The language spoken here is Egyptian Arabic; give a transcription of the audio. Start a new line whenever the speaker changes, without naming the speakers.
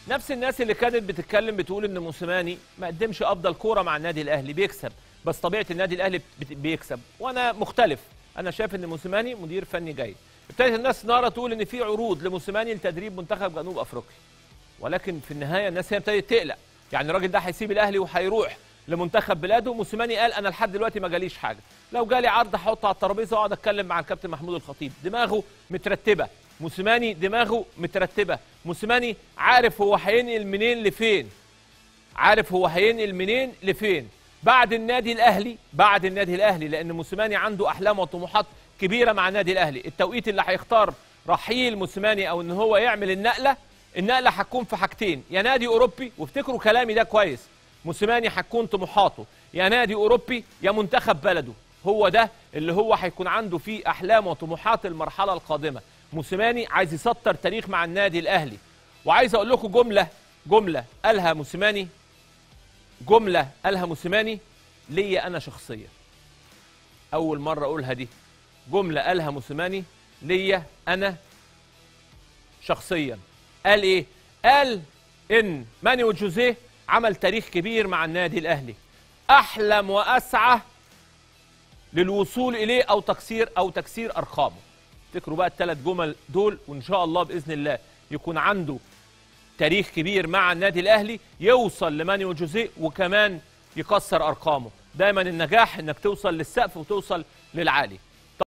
نفس الناس اللي كانت بتتكلم بتقول ان موسيماني ما قدمش افضل كوره مع النادي الاهلي بيكسب بس طبيعه النادي الاهلي بت- بيكسب وانا مختلف انا شايف ان موسيماني مدير فني جيد ابتدت الناس نارا تقول ان في عروض لموسيماني لتدريب منتخب جنوب افريقيا ولكن في النهايه الناس هي ابتدت تقلق يعني الراجل ده هيسيب الاهلي وهيروح لمنتخب بلاده موسيماني قال انا لحد دلوقتي ما جاليش حاجه لو جالي عرض هحطه على الترابيزه واقعد اتكلم مع الكابتن محمود الخطيب دماغه مترتبه موسيماني دماغه مترتبه موسيماني عارف هو هينقل منين لفين عارف هو هينقل منين لفين بعد النادي الاهلي بعد النادي الاهلي لان موسيماني عنده احلام وطموحات كبيره مع النادي الاهلي التوقيت اللي هيختار رحيل موسيماني او ان هو يعمل النقله النقله هتكون في حاجتين يا نادي اوروبي وافتكروا كلامي ده كويس موسيماني هتكون طموحاته يا نادي اوروبي يا منتخب بلده هو ده اللي هو هيكون عنده فيه احلام وطموحات المرحله القادمه موسيماني عايز يسطر تاريخ مع النادي الاهلي وعايز اقول لكم جمله جمله قالها موسيماني جمله قالها موسيماني ليا انا شخصيا اول مره اقولها دي جمله قالها موسيماني ليا انا شخصيا قال ايه قال ان ماني جوزيه عمل تاريخ كبير مع النادي الاهلي احلم واسعى للوصول اليه او تكسير او تكسير ارقامه افتكروا بقى الثلاث جمل دول وان شاء الله باذن الله يكون عنده تاريخ كبير مع النادي الاهلي يوصل لمانيو جوزيه وكمان يكسر ارقامه دايما النجاح انك توصل للسقف وتوصل للعالي